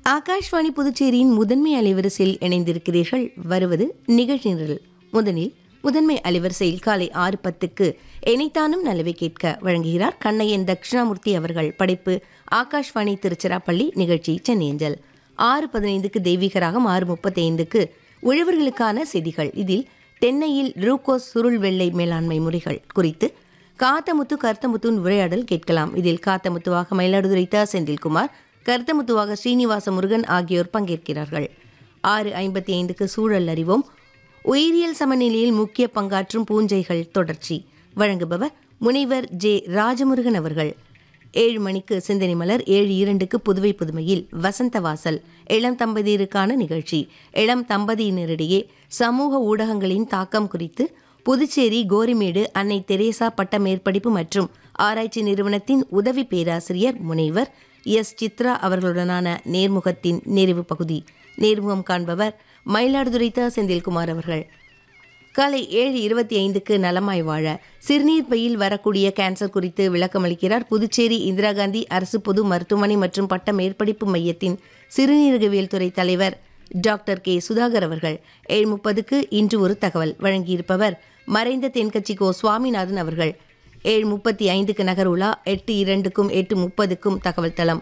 ஆகாஷ்வாணி புதுச்சேரியின் முதன்மை அலைவரிசையில் இணைந்திருக்கிறீர்கள் வருவது நிகழ்ச்சி நிரல் முதலில் முதன்மை அலைவரிசையில் காலை ஆறு பத்துக்கு இணைத்தானும் நல்லவை கேட்க வழங்குகிறார் கண்ணையன் தட்சிணாமூர்த்தி அவர்கள் படைப்பு ஆகாஷ்வாணி திருச்சிராப்பள்ளி நிகழ்ச்சி சென்னையஞ்சல் ஆறு பதினைந்துக்கு தெய்வீகராகம் ஆறு முப்பத்தைந்துக்கு உழவர்களுக்கான செய்திகள் இதில் தென்னையில் ரூகோஸ் சுருள் வெள்ளை மேலாண்மை முறைகள் குறித்து காத்தமுத்து கருத்தமுத்துவின் உரையாடல் கேட்கலாம் இதில் காத்தமுத்துவாக மயிலாடுதுறை த செந்தில்குமார் கருத்தமுத்துவாக ஸ்ரீனிவாச முருகன் ஆகியோர் பங்கேற்கிறார்கள் ஆறு ஐம்பத்தி ஐந்துக்கு சூழல் அறிவோம் உயிரியல் சமநிலையில் முக்கிய பங்காற்றும் பூஞ்சைகள் தொடர்ச்சி வழங்குபவர் முனைவர் ஜே ராஜமுருகன் அவர்கள் ஏழு மணிக்கு சிந்தனை மலர் ஏழு இரண்டுக்கு புதுவை புதுமையில் வசந்த வாசல் இளம் தம்பதியருக்கான நிகழ்ச்சி இளம் தம்பதியினரிடையே சமூக ஊடகங்களின் தாக்கம் குறித்து புதுச்சேரி கோரிமேடு அன்னை தெரேசா பட்ட மேற்படிப்பு மற்றும் ஆராய்ச்சி நிறுவனத்தின் உதவி பேராசிரியர் முனைவர் எஸ் சித்ரா அவர்களுடனான நேர்முகத்தின் நிறைவு பகுதி நேர்முகம் காண்பவர் மயிலாடுதுறை த செந்தில்குமார் அவர்கள் காலை ஏழு இருபத்தி ஐந்துக்கு நலமாய் வாழ சிறுநீர் பையில் வரக்கூடிய கேன்சர் குறித்து விளக்கமளிக்கிறார் புதுச்சேரி இந்திரா காந்தி அரசு பொது மருத்துவமனை மற்றும் பட்ட மேற்படிப்பு மையத்தின் சிறுநீரகவியல் துறை தலைவர் டாக்டர் கே சுதாகர் அவர்கள் ஏழு முப்பதுக்கு இன்று ஒரு தகவல் வழங்கியிருப்பவர் மறைந்த தென்கட்சி கோ சுவாமிநாதன் அவர்கள் ஏழு முப்பத்தி ஐந்துக்கு நகர் உலா எட்டு இரண்டுக்கும் எட்டு முப்பதுக்கும் தகவல் தளம்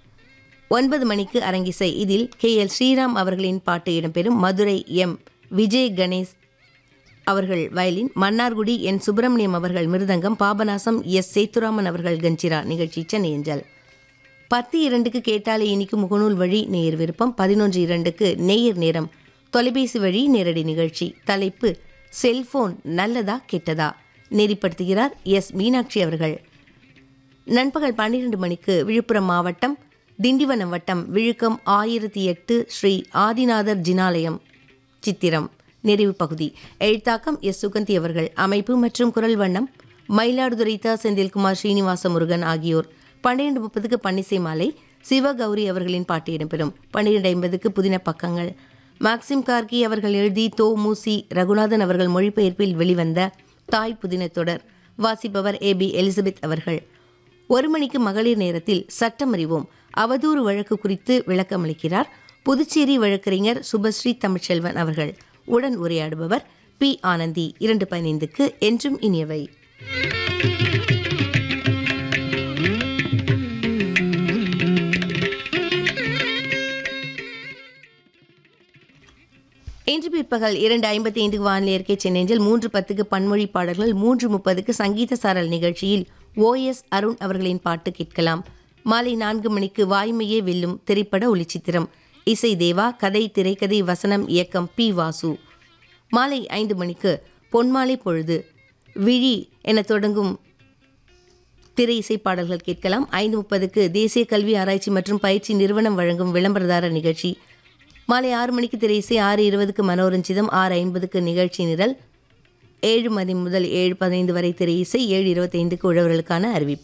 ஒன்பது மணிக்கு அரங்கிசை இதில் கே எல் ஸ்ரீராம் அவர்களின் பாட்டு இடம்பெறும் மதுரை எம் விஜய் கணேஷ் அவர்கள் வயலின் மன்னார்குடி என் சுப்பிரமணியம் அவர்கள் மிருதங்கம் பாபநாசம் எஸ் சேத்துராமன் அவர்கள் கஞ்சிரா நிகழ்ச்சி சென்னை அஞ்சல் பத்து இரண்டுக்கு கேட்டாலே இனிக்கு முகநூல் வழி நேயர் விருப்பம் பதினொன்று இரண்டுக்கு நேயர் நேரம் தொலைபேசி வழி நேரடி நிகழ்ச்சி தலைப்பு செல்போன் நல்லதா கெட்டதா நெறிப்படுத்துகிறார் எஸ் மீனாட்சி அவர்கள் நண்பகல் பன்னிரண்டு மணிக்கு விழுப்புரம் மாவட்டம் திண்டிவனம் வட்டம் விழுக்கம் ஆயிரத்தி எட்டு ஸ்ரீ ஆதிநாதர் ஜினாலயம் சித்திரம் நிறைவு பகுதி எழுத்தாக்கம் எஸ் சுகந்தி அவர்கள் அமைப்பு மற்றும் குரல் வண்ணம் மயிலாடுதுறை த செந்தில்குமார் ஸ்ரீனிவாச முருகன் ஆகியோர் பன்னிரண்டு முப்பதுக்கு பன்னிசை மாலை சிவகௌரி அவர்களின் பாட்டு இடம்பெறும் பன்னிரண்டு ஐம்பதுக்கு புதின பக்கங்கள் மாக்சிம் கார்கி அவர்கள் எழுதி தோ மூசி ரகுநாதன் அவர்கள் மொழிபெயர்ப்பில் வெளிவந்த தாய் புதின தொடர் வாசிப்பவர் ஏ பி எலிசபெத் அவர்கள் ஒரு மணிக்கு மகளிர் நேரத்தில் சட்டம் அறிவோம் அவதூறு வழக்கு குறித்து விளக்கமளிக்கிறார் புதுச்சேரி வழக்கறிஞர் சுபஸ்ரீ தமிழ்ச்செல்வன் அவர்கள் உடன் உரையாடுபவர் பி ஆனந்தி இரண்டு பதினைந்துக்கு என்றும் இனியவை இன்று பிற்பகல் இரண்டு ஐம்பத்தி ஐந்துக்கு வானிலை இருக்கை சென்னையில் மூன்று பத்துக்கு பன்மொழி பாடல்கள் மூன்று முப்பதுக்கு சங்கீத சாரல் நிகழ்ச்சியில் ஓ எஸ் அருண் அவர்களின் பாட்டு கேட்கலாம் மாலை நான்கு மணிக்கு வாய்மையே வெல்லும் திரைப்பட ஒளிச்சித்திரம் இசை தேவா கதை திரைக்கதை வசனம் இயக்கம் பி வாசு மாலை ஐந்து மணிக்கு பொன்மாலை பொழுது விழி என தொடங்கும் திரை இசை பாடல்கள் கேட்கலாம் ஐந்து முப்பதுக்கு தேசிய கல்வி ஆராய்ச்சி மற்றும் பயிற்சி நிறுவனம் வழங்கும் விளம்பரதார நிகழ்ச்சி மாலை ஆறு மணிக்கு திரை இசை ஆறு இருபதுக்கு மனோரஞ்சிதம் ஆறு ஐம்பதுக்கு நிகழ்ச்சி நிரல் ஏழு மணி முதல் ஏழு பதினைந்து வரை திரை இசை ஏழு இருபத்தைந்துக்கு உழவர்களுக்கான அறிவிப்பு